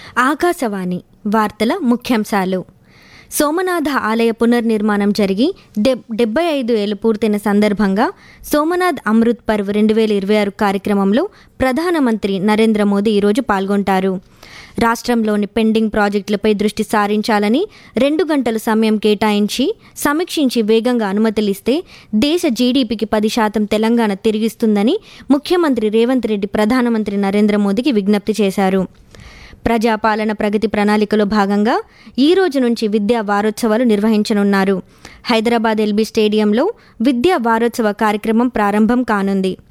ఆకాశవాణి వార్తల ముఖ్యాంశాలు సోమనాథ ఆలయ పునర్నిర్మాణం జరిగి డెబ్ డెబ్బై ఐదు ఏళ్లు పూర్తయిన సందర్భంగా సోమనాథ్ అమృత్ పర్వ్ రెండు వేల ఇరవై ఆరు కార్యక్రమంలో ప్రధానమంత్రి నరేంద్ర మోదీ ఈరోజు పాల్గొంటారు రాష్ట్రంలోని పెండింగ్ ప్రాజెక్టులపై దృష్టి సారించాలని రెండు గంటల సమయం కేటాయించి సమీక్షించి వేగంగా అనుమతులిస్తే దేశ జీడీపీకి పది శాతం తెలంగాణ తిరిగిస్తుందని ముఖ్యమంత్రి రేవంత్ రెడ్డి ప్రధానమంత్రి నరేంద్ర మోదీకి విజ్ఞప్తి చేశారు ప్రజాపాలన ప్రగతి ప్రణాళికలో భాగంగా ఈ రోజు నుంచి విద్యా వారోత్సవాలు నిర్వహించనున్నారు హైదరాబాద్ ఎల్బీ స్టేడియంలో విద్యా వారోత్సవ కార్యక్రమం ప్రారంభం కానుంది